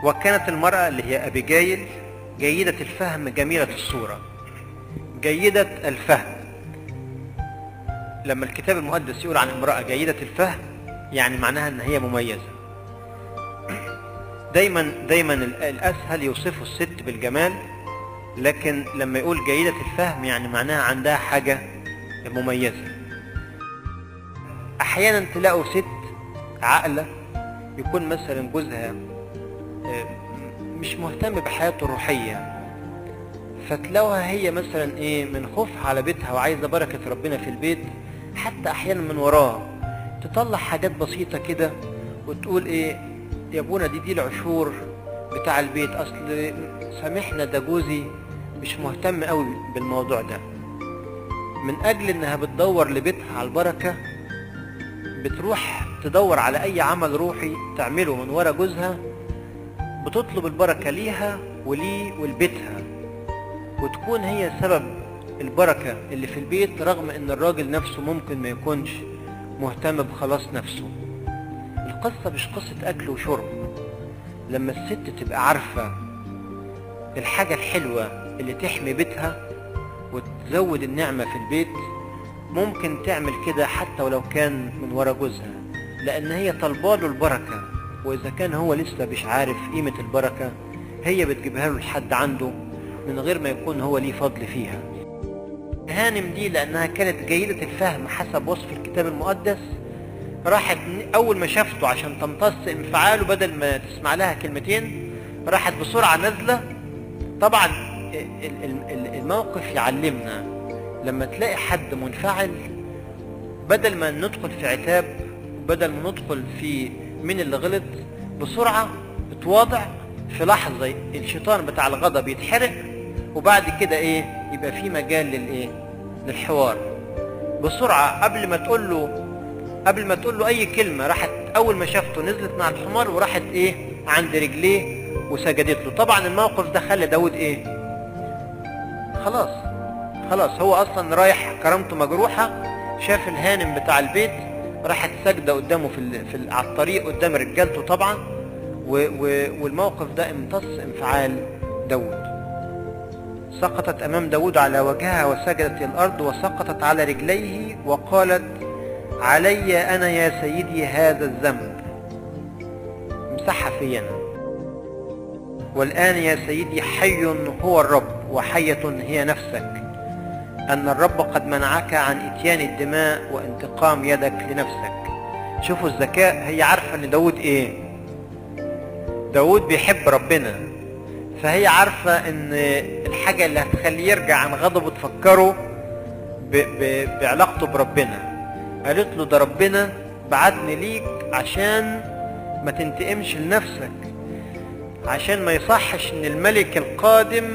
وكانت المرأة اللي هي أبيجايل جيدة الفهم جميلة الصورة جيدة الفهم لما الكتاب المقدس يقول عن امرأة جيدة الفهم يعني معناها ان هي مميزة دايما دايما ال- الاسهل يوصفوا الست بالجمال لكن لما يقول جيدة الفهم يعني معناها عندها حاجة مميزة احيانا تلاقوا ست عاقلة يكون مثلا جوزها آه، مش مهتم بحياته الروحية فتلاقوها هي مثلا ايه من خوفها على بيتها وعايزة بركة ربنا في البيت حتى احيانا من وراه تطلع حاجات بسيطة كده وتقول ايه يا ابونا دي دي العشور بتاع البيت اصل سامحنا ده جوزي مش مهتم قوي بالموضوع ده من اجل انها بتدور لبيتها على البركة بتروح تدور على اي عمل روحي تعمله من ورا جوزها بتطلب البركة ليها وليه ولبيتها وتكون هي سبب البركة اللي في البيت رغم ان الراجل نفسه ممكن ما يكونش مهتم بخلاص نفسه القصة مش قصة اكل وشرب لما الست تبقى عارفة الحاجة الحلوة اللي تحمي بيتها وتزود النعمة في البيت ممكن تعمل كده حتى ولو كان من ورا جوزها لان هي طالباله البركة واذا كان هو لسه مش عارف قيمة البركة هي بتجيبها له لحد عنده من غير ما يكون هو ليه فضل فيها هانم دي لانها كانت جيدة الفهم حسب وصف الكتاب المقدس راحت اول ما شافته عشان تمتص انفعاله بدل ما تسمع لها كلمتين راحت بسرعة نازلة طبعا ال- ال- ال- الموقف يعلمنا لما تلاقي حد منفعل بدل ما ندخل في عتاب بدل ما ندخل في مين اللي غلط بسرعة اتواضع في لحظة الشيطان بتاع الغضب يتحرق وبعد كده ايه يبقى في مجال للايه للحوار بسرعة قبل ما تقول له قبل ما تقول له اي كلمة راحت اول ما شافته نزلت مع الحمار وراحت ايه عند رجليه وسجدت له طبعا الموقف ده خلى داود ايه خلاص خلاص هو اصلا رايح كرامته مجروحة شاف الهانم بتاع البيت راحت ساجدة قدامه في, ال... في ال... على الطريق قدام رجالته طبعا و... و... والموقف ده امتص انفعال داود سقطت امام داود على وجهها وسجدت الارض وسقطت على رجليه وقالت علي انا يا سيدي هذا الذنب امسحها في انا والان يا سيدي حي هو الرب وحية هي نفسك ان الرب قد منعك عن اتيان الدماء وانتقام يدك لنفسك شوفوا الذكاء هي عارفة ان داود ايه داود بيحب ربنا فهي عارفة ان الحاجة اللي هتخليه يرجع عن غضبه تفكره ب... ب... بعلاقته بربنا قالت له ده ربنا بعتني ليك عشان ما تنتقمش لنفسك عشان ما يصحش ان الملك القادم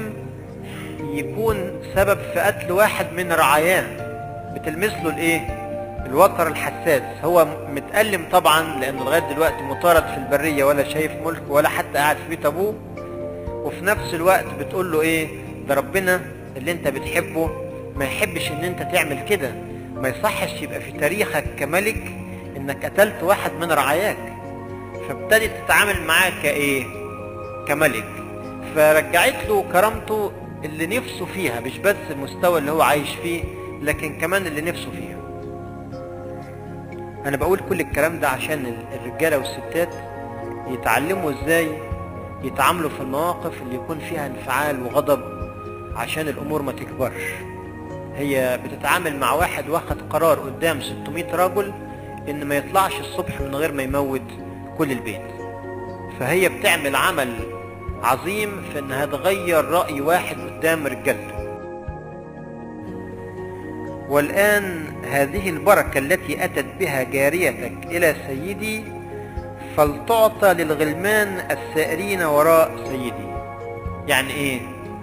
يكون سبب في قتل واحد من رعاياه بتلمس له الايه الوتر الحساس هو متألم طبعا لانه لغايه دلوقتي مطارد في البريه ولا شايف ملك ولا حتى قاعد في بيت ابوه وفي نفس الوقت بتقول له ايه ده ربنا اللي انت بتحبه ما يحبش ان انت تعمل كده ما يصحش يبقى في تاريخك كملك انك قتلت واحد من رعاياك فابتدت تتعامل معاه كايه كملك فرجعت له كرامته اللي نفسه فيها مش بس المستوى اللي هو عايش فيه لكن كمان اللي نفسه فيها انا بقول كل الكلام ده عشان الرجاله والستات يتعلموا ازاي يتعاملوا في المواقف اللي يكون فيها انفعال وغضب عشان الامور ما تكبرش هي بتتعامل مع واحد واخد قرار قدام 600 رجل ان ما يطلعش الصبح من غير ما يموت كل البيت فهي بتعمل عمل عظيم في انها تغير رأي واحد قدام رجالته والآن هذه البركة التي أتت بها جاريتك إلى سيدي فلتعطى للغلمان السائرين وراء سيدي يعني ايه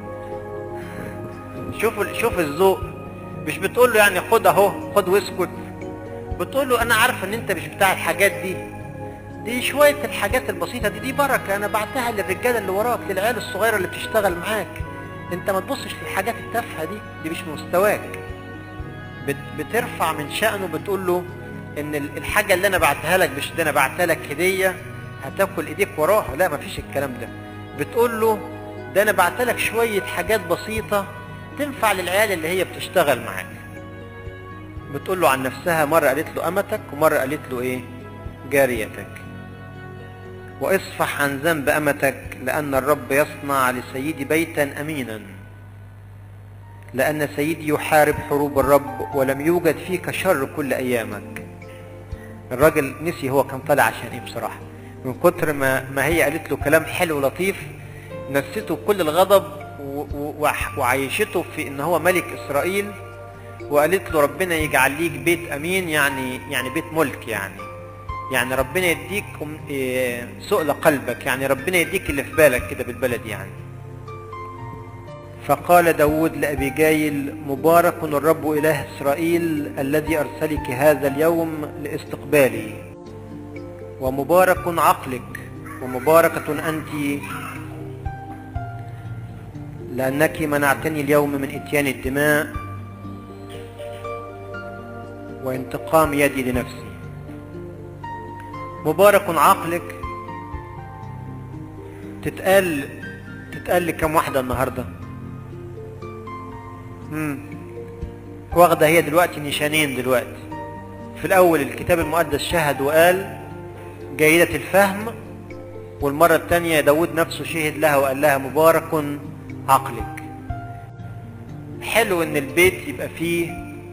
شوف شوف الذوق مش بتقول له يعني خد اهو خد واسكت بتقول له انا عارفه ان انت مش بتاع الحاجات دي دي شويه الحاجات البسيطه دي دي بركه انا بعتها للرجاله اللي وراك للعيال الصغيره اللي بتشتغل معاك انت ما تبصش للحاجات التافهه دي دي مش مستواك بت بترفع من شأنه بتقول له ان الحاجه اللي انا بعتها لك مش ده انا بعتها لك هديه هتاكل ايديك وراها لا مفيش الكلام ده بتقول له ده انا بعتلك شوية حاجات بسيطة تنفع للعيال اللي هي بتشتغل معاك بتقول له عن نفسها مرة قالت له أمتك ومرة قالت له إيه جاريتك واصفح عن ذنب أمتك لأن الرب يصنع لسيدي بيتا أمينا لأن سيدي يحارب حروب الرب ولم يوجد فيك شر كل أيامك الراجل نسي هو كان طالع عشان إيه بصراحة من كتر ما, ما هي قالت له كلام حلو لطيف نسيته كل الغضب و- و- وعيشته في ان هو ملك اسرائيل وقالت له ربنا يجعل ليك بيت امين يعني يعني بيت ملك يعني يعني ربنا يديك أم- إيه، سؤل قلبك يعني ربنا يديك اللي في بالك كده بالبلد يعني فقال داود لأبي جايل مبارك الرب إله إسرائيل الذي أرسلك هذا اليوم لاستقبالي ومبارك عقلك ومباركة أنت لأنك منعتني اليوم من إتيان الدماء وانتقام يدي لنفسي مبارك عقلك تتقال تتقال لكم واحدة النهاردة مم. واخدة هي دلوقتي نشانين دلوقتي في الأول الكتاب المقدس شهد وقال جيدة الفهم والمرة الثانية داود نفسه شهد لها وقال لها مبارك عقلك حلو ان البيت يبقى فيه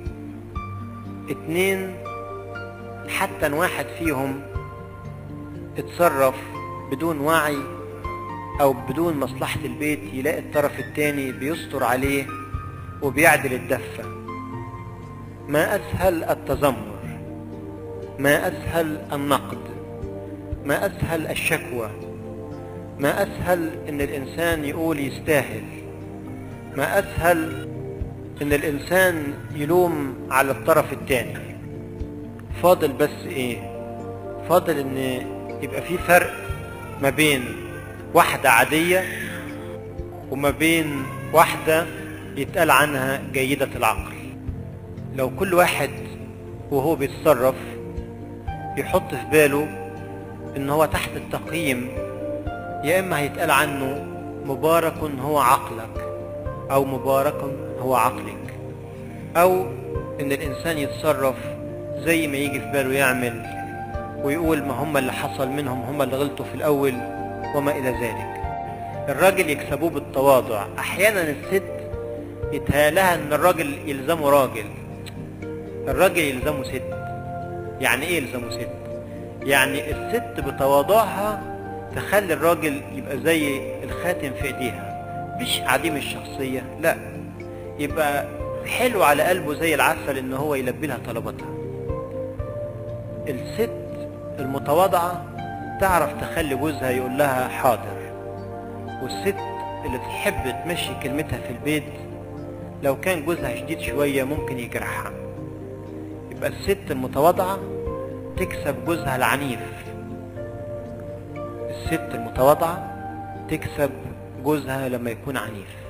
اتنين حتى ان واحد فيهم اتصرف بدون وعي او بدون مصلحة البيت يلاقي الطرف التاني بيستر عليه وبيعدل الدفة ما اسهل التذمر ما اسهل النقد ما اسهل الشكوى ما اسهل ان الانسان يقول يستاهل ما اسهل ان الانسان يلوم على الطرف التاني فاضل بس ايه فاضل ان يبقى في فرق ما بين واحدة عادية وما بين واحدة يتقال عنها جيدة العقل لو كل واحد وهو بيتصرف يحط في باله ان هو تحت التقييم يا اما هيتقال عنه مبارك هو عقلك او مبارك هو عقلك او ان الانسان يتصرف زي ما يجي في باله يعمل ويقول ما هم اللي حصل منهم هم اللي غلطوا في الاول وما الى ذلك الراجل يكسبوه بالتواضع احيانا الست يتهيألها ان الراجل يلزمه راجل الراجل يلزمه ست يعني ايه يلزمه ست يعني الست بتواضعها تخلي الراجل يبقى زي الخاتم في ايديها مش عديم الشخصية لا يبقى حلو على قلبه زي العسل ان هو يلبي لها طلباتها الست المتواضعة تعرف تخلي جوزها يقول لها حاضر والست اللي تحب تمشي كلمتها في البيت لو كان جوزها شديد شوية ممكن يجرحها يبقى الست المتواضعة تكسب جوزها العنيف الست المتواضعة تكسب جوزها لما يكون عنيف